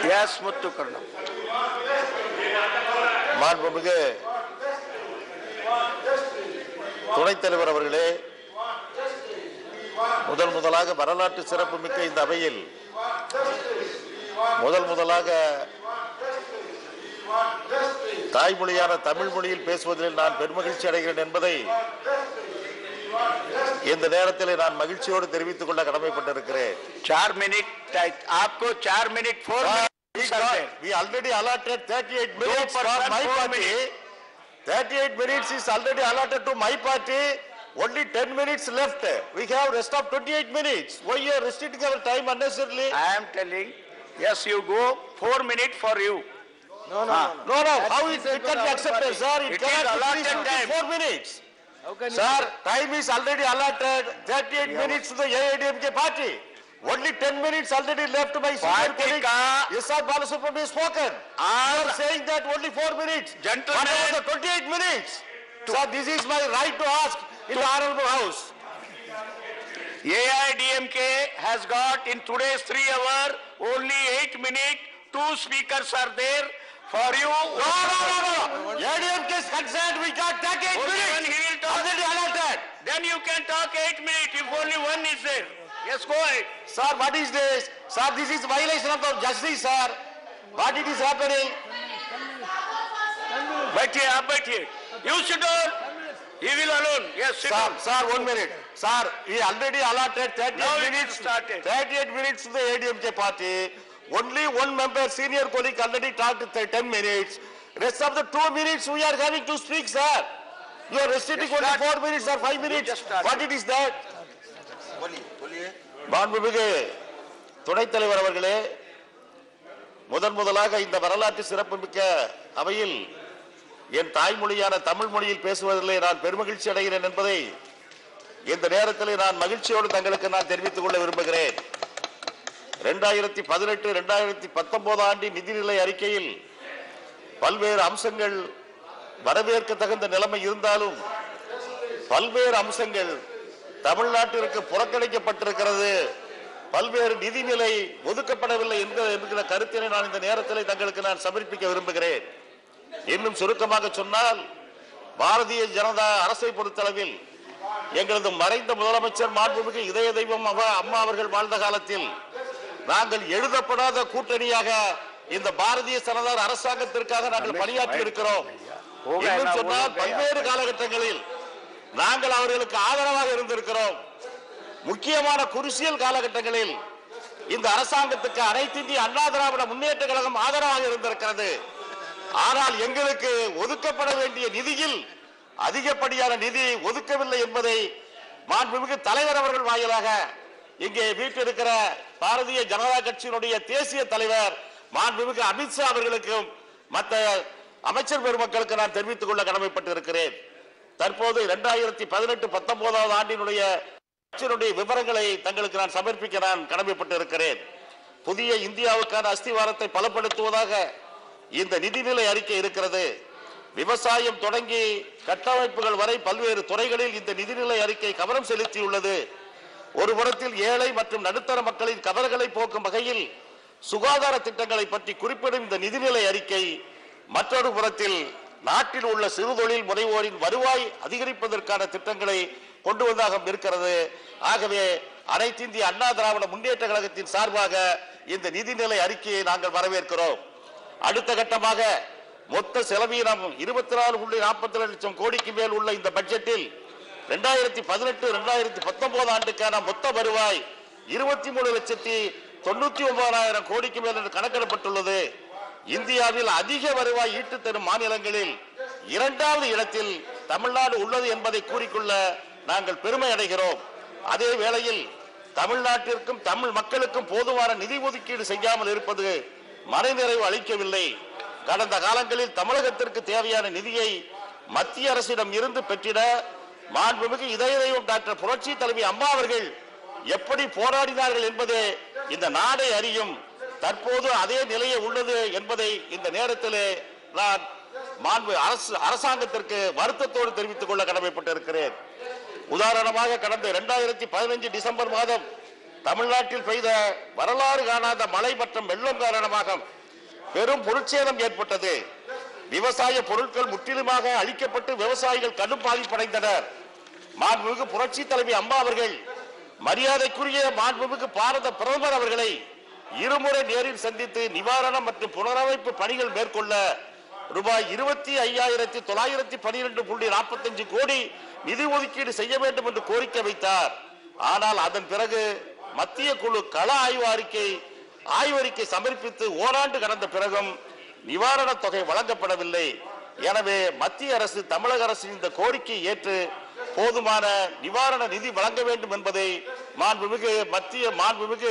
Yes, Muthu Karnam. மாண்புமிகு துணைத் தலைவர் அவர்களே முதல் முதலாக வரலாற்று சிறப்புமிக்க இந்த அவையில் முதல் முதலாக தாய்மொழியான தமிழ் மொழியில் பேசுவதில் நான் பெருமகிழ்ச்சி அடைகிறேன் என்பதை இந்த நேரத்தில் நான் மகிழ்ச்சியோடு தெரிவித்துக் கொள்ள கடமைப்பட்டிருக்கிறேன் चार मिनट टाइ- आपको चार minute four We got- we already allotted 38 minutes for person, my four party. 38 minutes is already allotted to my party. Only 10 minutes left. We have rest of 28 minutes. Why you are restricting our time unnecessarily? I am telling, yes, you go, four minutes for you. No, no, how is it can be accepted, sir? It It is cannot be allotted finished within time. four minutes. Sir, time is already allotted, 38 minutes to the AIDMK party. Only 10 minutes already left to my senior Party colleague. ka- Yes, sir, Balasubramanian has spoken. You All are saying that only four minutes. Gentlemen. What about the 28 minutes? Sir, this is my right to ask in the honorable house. AIDMK has got in today's three hour, only eight minutes, two speakers are there for you. No, no, no, no. ADMK is concerned, we got 38 Only one minutes. he will talk. Already allotted. Then you can talk eight minutes if only one is there. Yes, go ahead. Sir, what is this? Sir, this is violation of the justice, sir. What it is happening? बैठिए आप बैठिए You sit down. He will alone. Yes, sit Sir, down. sir, one minute. Sir, he already allotted 38 Now it is minutes. started. 38 minutes to the ADMK party. Only one member, senior colleague already talked th- 10 minutes. Rest of the two minutes we are having to speak, sir. You are restricting Just only start. four minutes or five minutes. just start. What it is that? மாண்புமிகு துணைத் தலைவர் அவர்களே முதன் முதலாக இந்த வரலாற்று சிறப்புமிக்க அவையில் என் தாய்மொழியான தமிழ் மொழியில் பேசுவதிலே நான் பெருமகிழ்ச்சி அடைகிறேன் என்பதை இந்த நேரத்தில் நான் மகிழ்ச்சியோடு தங்களுக்கு நான் தெரிவித்துக் கொள்ள விரும்புகிறேன் இரண்டாயிரத்தி பதினெட்டு இரண்டாயிரத்தி பத்தொன்பது ஆண்டின் நிதிநிலை அறிக்கையில் பல்வேறு அம்சங்கள் வரவேற்க தகுந்த நிலைமை இருந்தாலும் பல்வேறு அம்சங்கள் தமிழ்நாட்டிற்கு புறக்கணிக்கப்பட்டிருக்கிறது பல்வேறு நிதிநிலை ஒதுக்கப்படவில்லை என்கிற என்கிற கருத்தினை நான் இந்த நேரத்தில் தங்களுக்கு நான் சமர்ப்பிக்க விரும்புகிறேன் இன்னும் சுருக்கமாக சொன்னால் பாரதிய ஜனதா அரசை பொறுத்தளவில் எங்களது மறைந்த முதலமைச்சர் மாண்புமிகு இதய தெய்வம் அவ- அம்மா அவர்கள் வாழ்ந்த காலத்தில் நாங்கள் எழுதப்படாத கூட்டணியாக இந்த பாரதிய ஜனதா அரசாங்கத்திற்காக நாங்கள் பணியாற்றி இருக்கிறோம் இன்னும் சொன்னால் பல்வேறு காலகட்டங்களில் நாங்கள் அவர்களுக்கு ஆதரவாக இருந்திருக்கிறோம் முக்கியமான குருசியல் காலகட்டங்களில் இந்த அரசாங்கத்துக்கு அனைத்து இந்திய அண்ணா திராவிட முன்னேற்ற கழகம் ஆதரவாக இருந்திருக்கிறது ஆனால் எங்களுக்கு ஒதுக்கப்பட வேண்டிய நிதியில் அதிகப்படியான நிதி ஒதுக்கவில்லை என்பதை மாண்புமிகு தலைவர் அவர்கள் வாயிலாக இங்கே வீட்டிருக்கிற பாரதிய ஜனதா கட்சியினுடைய தேசிய தலைவர் மாண்புமிகு அமித்ஷா அவர்களுக்கும் மற்ற அமைச்சர் பெருமக்களுக்கு நான் தெரிவித்துக் கொள்ள கடமைப்பட்டிருக்கிறேன் தற்போது இரண்டாயிரத்தி பதினெட்டு பத்தொன்பதாவது ஆண்டினுடைய கட்சியினுடைய விவரங்களை தங்களுக்கு நான் சமர்ப்பிக்க நான் கடமைப்பட்டிருக்கிறேன் புதிய இந்தியாவுக்கான அஸ்திவாரத்தை பலப்படுத்துவதாக இந்த நிதிநிலை அறிக்கை இருக்கிறது விவசாயம் தொடங்கி கட்டமைப்புகள் வரை பல்வேறு துறைகளில் இந்த நிதிநிலை அறிக்கை கவனம் செலுத்தியுள்ளது ஒரு புறத்தில் ஏழை மற்றும் நடுத்தர மக்களின் கவலைகளை போக்கும் வகையில் சுகாதார திட்டங்களை பற்றி குறிப்பிடும் இந்த நிதிநிலை அறிக்கை மற்றொரு புறத்தில் நாட்டில் உள்ள சிறுதொழில் முனைவோரின் வருவாய் அதிகரிப்பதற்கான திட்டங்களை கொண்டு வந்தாக இருக்கிறது ஆகவே அனைத்து இந்திய அண்ணா திராவிட முன்னேற்ற கழகத்தின் சார்பாக இந்த நிதிநிலை அறிக்கையை நாங்கள் வரவேற்கிறோம் அடுத்த கட்டமாக மொத்த செலவீனம் இருபத்தி நாலு புள்ளி நாற்பத்தி லட்சம் கோடிக்கு மேல் உள்ள இந்த பட்ஜெட்டில் ரெண்டாயிரத்தி பதினெட்டு ரெண்டாயிரத்தி பத்தொன்பது ஆண்டுக்கான மொத்த வருவாய் இருபத்தி மூணு லட்சத்தி தொண்ணூத்தி ஒன்பதாயிரம் கோடிக்கு மேல் என்று கணக்கிடப்பட்டுள்ளது இந்தியாவில் அதிக வருவாய் ஈட்டு தரும் மாநிலங்களில் இரண்டாவது இடத்தில் தமிழ்நாடு உள்ளது என்பதை கூறிக்கொள்ள நாங்கள் பெருமை அடைகிறோம் அதே வேளையில் தமிழ்நாட்டிற்கும் தமிழ் மக்களுக்கும் போதுமான நிதி ஒதுக்கீடு செய்யாமல் இருப்பது மனநிறைவு அளிக்கவில்லை கடந்த காலங்களில் தமிழகத்திற்கு தேவையான நிதியை மத்திய அரசிடம் இருந்து பெற்றிட மாண்புமிகு இதய தெய்வம் டாக்டர் புரட்சி தலைவி அம்மா அவர்கள் எப்படி போராடினார்கள் என்பதே இந்த நாடே அறியும் தற்போது அதே நிலையே உள்ளது என்பதை இந்த நேரத்திலே நான் மாண்பு அரசு அரசாங்கத்திற்கு வருத்தத்தோடு தெரிவித்துக் கொள்ள கடமைப்பட்டிருக்கிறேன் உதாரணமாக கடந்த இரண்டாயிரத்தி பதினைஞ்சு டிசம்பர் மாதம் தமிழ்நாட்டில் பெய்த வரலாறு காணாத மழை மற்றும் வெள்ளம் காரணமாக பெரும் பொருட்சேதம் ஏற்பட்டது விவசாய பொருட்கள் முற்றிலுமாக அழிக்கப்பட்டு விவசாயிகள் கடும் பாதிப்படைந்தனர் மாண்புமிகு புரட்சி தலைவி அம்மா அவர்கள் மரியாதைக்குரிய மாண்புமிகு பாரத பிரதமர் அவர்களை இருமுறை நேரில் சந்தித்து நிவாரணம் மற்றும் புனரமைப்பு பணிகள் மேற்கொள்ள ரூபாய் இருபத்தி ஐயாயிரத்தி தொள்ளாயிரத்தி பனிரெண்டு புள்ளி நாற்பத்தஞ்சு கோடி நிதி ஒதுக்கீடு செய்ய வேண்டும் என்று கோரிக்கை வைத்தார் ஆனால் அதன் பிறகு மத்திய குழு கள ஆய்வு அறிக்கை ஆய்வறிக்கை சமர்ப்பித்து ஓராண்டு கடந்த பிறகும் நிவாரணத் தொகை வழங்கப்படவில்லை எனவே மத்திய அரசு தமிழக அரசின் இந்த கோரிக்கையை ஏற்று போதுமான நிவாரண நிதி வழங்க வேண்டும் என்பதை மாண்புமிகு மத்திய மாண்புமிகு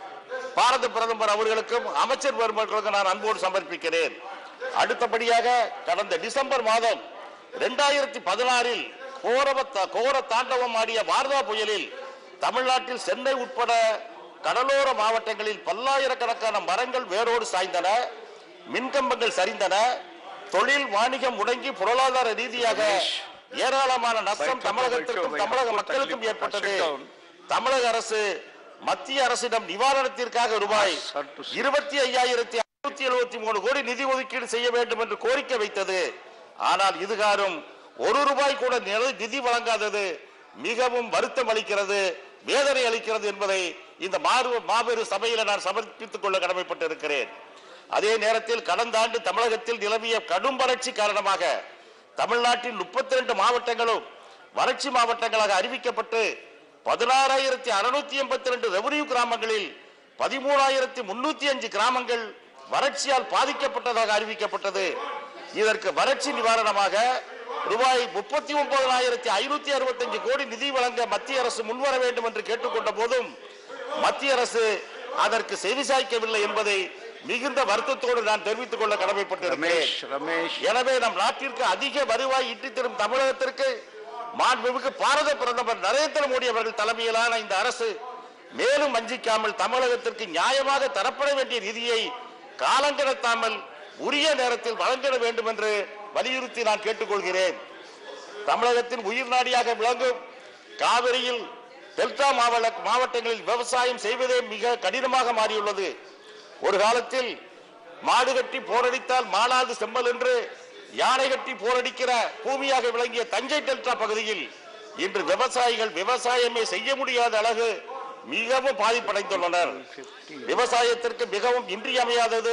பாரத பிரதமர் அவர்களுக்கும் அமைச்சர் பெருமக்களுக்கும் நான் அன்போடு சமர்ப்பிக்கிறேன் அடுத்தபடியாக கடந்த டிசம்பர் மாதம் இரண்டாயிரத்தி பதினாறில் கோரவ கோர தாண்டவம் ஆடிய வார்தா புயலில் தமிழ்நாட்டில் சென்னை உட்பட கடலோர மாவட்டங்களில் பல்லாயிரக்கணக்கான மரங்கள் வேரோடு சாய்ந்தன மின்கம்பங்கள் சரிந்தன தொழில் வாணிகம் முடங்கி பொருளாதார ரீதியாக ஏராளமான நஷ்டம் தமிழகத்திற்கும் தமிழக மக்களுக்கும் ஏற்பட்டது தமிழக அரசு மத்திய அரசிடம் நிவாரணத்திற்காக ரூபாய் இருபத்தி ஐயாயிரத்தி ஐநூத்தி எழுபத்தி மூணு கோடி நிதி ஒதுக்கீடு செய்ய வேண்டும் என்று கோரிக்கை வைத்தது ஆனால் இதுகாரும் ஒரு ரூபாய் கூட நில- நிதி வழங்காதது மிகவும் வருத்தம் அளிக்கிறது வேதனை அளிக்கிறது என்பதை இந்த மாறு மாபெரும் சபையில நான் சமர்ப்பித்துக் கொள்ள கடமைப்பட்டிருக்கிறேன் அதே நேரத்தில் கடந்த ஆண்டு தமிழகத்தில் நிலவிய கடும் வறட்சி காரணமாக தமிழ்நாட்டின் முப்பத்தி ரெண்டு மாவட்டங்களும் வறட்சி மாவட்டங்களாக அறிவிக்கப்பட்டு பதினாறாயிரத்தி அறுநூத்தி எண்பத்தி ரெண்டு ரெவன்யூ கிராமங்களில் பதிமூணாயிரத்தி முன்னூத்தி அஞ்சு கிராமங்கள் வறட்சியால் பாதிக்கப்பட்டதாக அறிவிக்கப்பட்டது இதற்கு வறட்சி நிவாரணமாக ரூபாய் முப்பத்தி ஒன்பதாயிரத்தி ஐநூத்தி அறுபத்தஞ்சு கோடி நிதி வழங்க மத்திய அரசு முன்வர வேண்டும் என்று கேட்டுக்கொண்ட போதும் மத்திய அரசு அதற்கு செவிசாய்க்கவில்லை என்பதை மிகுந்த வருத்தத்தோடு நான் தெரிவித்துக் கொள்ள கடமைப்பட்டிருக்கிறேன் ரமேஷ் ரமேஷ் எனவே நம் நாட்டிற்கு அதிக வருவாய் ஈட்டித் தரும் தமிழகத்திற்கு மாண்புமிகு பாரத பிரதமர் நரேந்திர மோடி அவர்கள் தலைமையிலான இந்த அரசு மேலும் வஞ்சிக்காமல் தமிழகத்திற்கு நியாயமாக தரப்பட வேண்டிய நிதியை காலங்கடத்தாமல் உரிய நேரத்தில் வழங்கிட வேண்டும் என்று வலியுறுத்தி நான் கேட்டுக்கொள்கிறேன் தமிழகத்தின் உயிர் நாடியாக விளங்கும் காவிரியில் டெல்டா மாவட்ட மாவட்டங்களில் விவசாயம் செய்வதே மிக கடினமாக மாறியுள்ளது ஒரு காலத்தில் மாடு கட்டி போரடித்தால் மாளாது செம்பல் என்று யானை கட்டி போரடிக்கிற பூமியாக விளங்கிய தஞ்சை டெல்டா பகுதியில் இன்று விவசாயிகள் விவசாயமே செய்ய முடியாத அளவு மிகவும் பாதிப்படைந்துள்ளனர் விவசாயத்திற்கு மிகவும் இன்றியமையாதது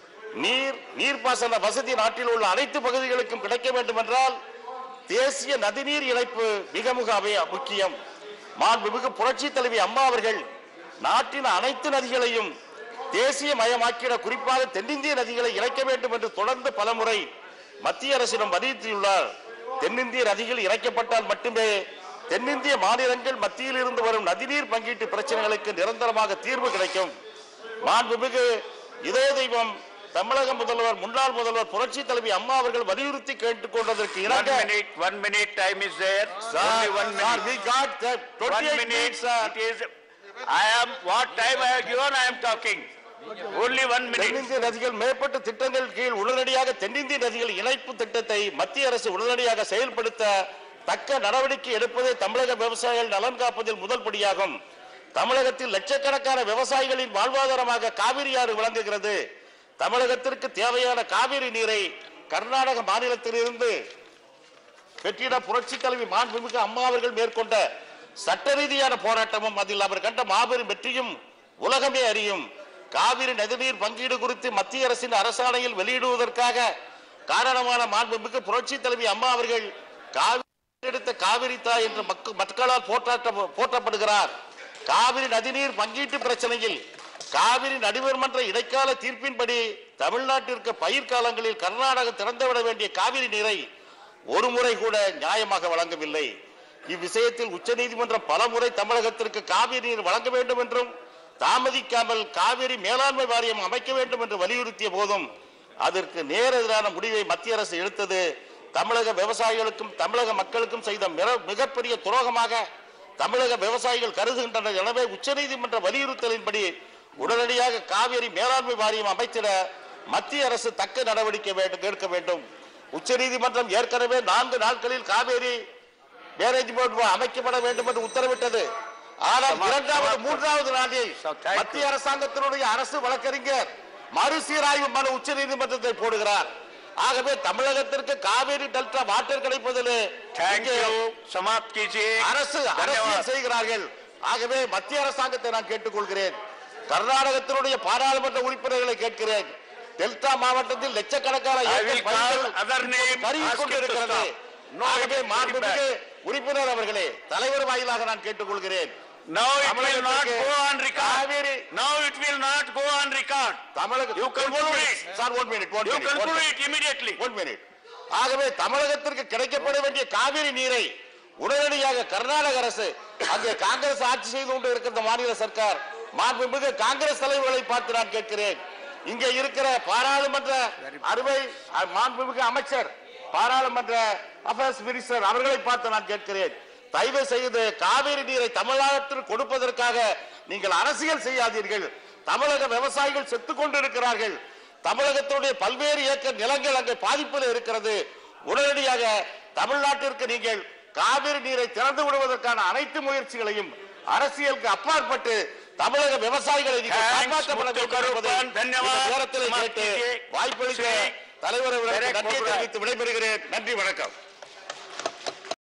நீர் நீர்ப்பாசன வசதி நாட்டில் உள்ள அனைத்து பகுதிகளுக்கும் கிடைக்க வேண்டும் என்றால் தேசிய நதிநீர் இணைப்பு மிக மிக அவைய- முக்கியம் மாண்புமிகு புரட்சி தலைவி அம்மா அவர்கள் நாட்டின் அனைத்து நதிகளையும் தேசிய மயமாக்கிட குறிப்பாக தென்னிந்திய நதிகளை இணைக்க வேண்டும் என்று தொடர்ந்து பலமுறை மத்திய அரசிடம் வலியுறுத்தியுள்ளார் தென்னிந்திய நதிகள் இணைக்கப்பட்டால் மட்டுமே தென்னிந்திய மாநிலங்கள் மத்தியில் இருந்து வரும் நதிநீர் பங்கீட்டு பிரச்சனைகளுக்கு நிரந்தரமாக தீர்வு கிடைக்கும் மாண்புமிகு இதய தெய்வம் தமிழக முதல்வர் முன்னாள் முதல்வர் புரட்சி தலைவி அம்மா அவர்கள் வலியுறுத்தி கேட்டுக்கொண்டதற்கு One இணங்க minute, one minute time is there. Sir, Only one sir, minute. we got the One 28 minute, minutes, sir. it is, I am, what time I have given, I am talking. Only one minute. தென்னிந்திய நதிகள் மேற்பட்ட திட்டங்கள் கீழ் உடனடியாக தென்னிந்திய நதிகள் இணைப்பு திட்டத்தை மத்திய அரசு உடனடியாக செயல்படுத்த தக்க நடவடிக்கை எடுப்பதே தமிழக விவசாயிகள் நலன் காப்பதில் முதல் படியாகும் தமிழகத்தில் லட்சக்கணக்கான விவசாயிகளின் வாழ்வாதாரமாக காவிரி ஆறு விளங்குகிறது தமிழகத்திற்கு தேவையான காவிரி நீரை கர்நாடக மாநிலத்திலிருந்து வெற்றிட புரட்சி தலைவி மாண்புமிகு அம்மா அவர்கள் மேற்கொண்ட சட்ட ரீதியான போராட்டமும் அதில் அவர் கண்ட மாபெரும் வெற்றியும் உலகமே அறியும் காவிரி நதிநீர் பங்கீடு குறித்து மத்திய அரசின் அரசாணையில் வெளியிடுவதற்காக காரணமான மாண்புமிகு புரட்சி தலைவி அம்மா அவர்கள் காவிரி எடுத்த காவிரி தாய் என்று மக்க- மக்களால் போற்றாட்ட போற்றப்படுகிறார் காவிரி நதிநீர் பங்கீட்டு பிரச்சனையில் காவிரி நடுவர்மன்ற இடைக்கால தீர்ப்பின்படி தமிழ்நாட்டிற்கு பயிர் காலங்களில் கர்நாடகம் திறந்துவிட வேண்டிய காவிரி நீரை ஒரு முறை கூட நியாயமாக வழங்கவில்லை இவ்விஷயத்தில் உச்சநீதிமன்றம் பல முறை தமிழகத்திற்கு காவிரி நீர் வழங்க வேண்டும் என்றும் தாமதிக்காமல் காவிரி மேலாண்மை வாரியம் அமைக்க வேண்டும் என்று வலியுறுத்திய போதும் அதற்கு நேர் எதிரான முடிவை மத்திய அரசு எடுத்தது தமிழக விவசாயிகளுக்கும் தமிழக மக்களுக்கும் செய்த மிக- மிகப்பெரிய துரோகமாக தமிழக விவசாயிகள் கருதுகின்றனர் எனவே உச்சநீதிமன்ற வலியுறுத்தலின்படி உடனடியாக காவிரி மேலாண்மை வாரியம் அமைத்திட மத்திய அரசு தக்க நடவடிக்கை வேண்டும் எடுக்க வேண்டும் உச்சநீதிமன்றம் ஏற்கனவே நான்கு நாட்களில் காவேரி மேரேஜ் போர்டு அமைக்கப்பட வேண்டும் என்று உத்தரவிட்டது ஆனால் சமா- இரண்டாவது சமா- மூன்றாவது நாளில் So, thank you. மத்திய அரசாங்கத்தினுடைய அரசு வழக்கறிஞர் மறுசீராய்வு மனு உச்ச நீதிமன்றத்தை போடுகிறார் ஆகவே தமிழகத்திற்கு காவேரி டெல்டா வாட்டர் கிடைப்பதில் थैंक இங்கே यू समाप्त कीजिए அரசு அரசியல் धन्यवाद செய்கிறார்கள் ஆகவே மத்திய அரசாங்கத்தை நான் கேட்டுக்கொள்கிறேன் கர்நாடகத்தினுடைய பாராளுமன்ற உறுப்பினர்களை கேட்கிறேன் டெல்டா மாவட்டத்தில் லட்சக்கணக்கான I will ஏக்கர் call பயிர்கள் other name, கருகி ask him to கொண்டிருக்கிறது stop. No, ஆகவே it is மாண்புமிகு உறுப்பினர் அவர்களே தலைவர் வாயிலாக நான் கேட்டுக்கொள்கிறேன் now it will not தமிழகத்திற்கு go on record Kaveri now it will not go on record தமிழக You conclude it. Sir one minute one you minute conclude it immediately one minute ஆகவே தமிழகத்திற்கு கிடைக்கப்பட வேண்டிய காவிரி நீரை உடனடியாக கர்நாடக அரசு அங்கே காங்கிரஸ் ஆட்சி செய்து கொண்டு இருக்கிற மாநில சர்க்கார் மாண்புமிகு காங்கிரஸ் தலைவர்களை பார்த்து நான் கேட்கிறேன் இங்கே இருக்கிற பாராளுமன்ற அறுவை அ- மாண்புமிகு அமைச்சர் பாராளுமன்ற அஃபேர்ஸ் மினிஸ்டர் அவர்களை பார்த்து நான் கேட்கிறேன் தயவு செய்து காவிரி நீரை தமிழ்நாட்டிற்கு கொடுப்பதற்காக நீங்கள் அரசியல் செய்யாதீர்கள் தமிழக விவசாயிகள் செத்துக் கொண்டிருக்கிறார்கள் தமிழகத்தினுடைய பல்வேறு ஏக்கர் நிலங்கள் அங்கே பாதிப்பில் இருக்கிறது உடனடியாக தமிழ்நாட்டிற்கு நீங்கள் காவிரி நீரை திறந்து விடுவதற்கான அனைத்து முயற்சிகளையும் அரசியலுக்கு அப்பாற்பட்டு தமிழக விவசாயிகளை நீங்கள் Thanks, காப்பாற்றப்பட வேண்டும் என்பதை முத்துக்கருப்பன். இந்த தன்யவாத். நேரத்தில் சமாப்தி கேட்டு கே. வாய்ப்பளித்த சரி. தலைவர் அவர்களுக்கு Direct நன்றி போடுறேன். தெரிவித்து விடைபெறுகிறேன் நன்றி வணக்கம்